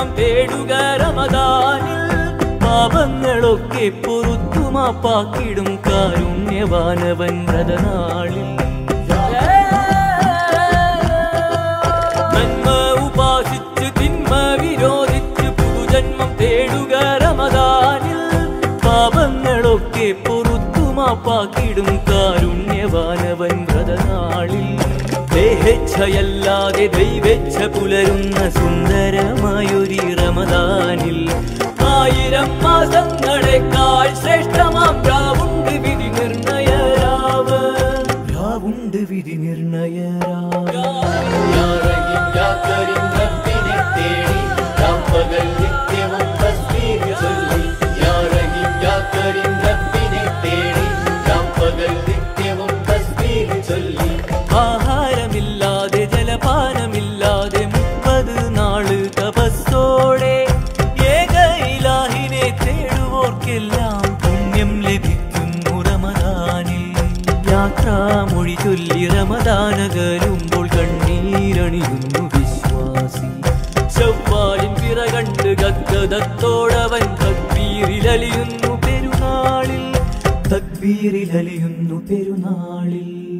പുതുജന്മം തേടുക റമദാനിൽ പാപങ്ങളൊക്കെ പൊറുത്തു മാപ്പാക്കിടും കാരുണ്യവാനവൻ വ്രതനാളിൽ നന്മ ഉപാസിച്ച് തിന്മ വിരോധിച്ച് പുതുജന്മം തേടുക റമദാനിൽ പാപങ്ങളൊക്കെ പൊറുത്തു മാപ്പാക്കിടും കാരുണ്യവാനവൻ വ്രതനാളിൽ ദേഹച്ഛയല്ലാതെ ദൈവേച്ഛ പുലരുന്ന സുന്ദരമായൊരു റമദാനിൽ ആയിരം മാസങ്ങളെക്കാൾ ശ്രേഷ്ഠമാം രാവുണ്ട് വിധി നിർണയരാവ് രാവുണ്ട് വിധി നിർണയരാവ് യാ റഹീം യാ കരീം റബ്ബിനെ തേടി രാപ്പകൽ നിത്യവും തസ്ബീഹ് ചൊല്ലി യാ റഹീം യാ കരീം റബ്ബിനെ തേടി രാപ്പകൽ നിത്യവും തസ്ബീഹ് ചൊല്ലി ആഹാരമില്ലാതെ ജലപാനമില്ലാതെ മുപ്പത് നാള് തപസ്സോടെ ഏക ഇലാഹിനെ തേടുവോർക്കെല്ലാം പുണ്യം ലഭിക്കുന്നു റമദാനിൽ യാത്രാമൊഴി ചൊല്ലി റമദാനകലുമ്പോൾ കണ്ണീരണിയുന്നു വിശ്വാസി ചൊവ്വാലിൻ പിറ കണ്ട് ഗദ്ഗതത്തോടവൻ തക്ബീറിലലിയുന്നു പെരുന്നാളിൽ തക്ബീറിലലിയുന്നു പെരുന്നാളിൽ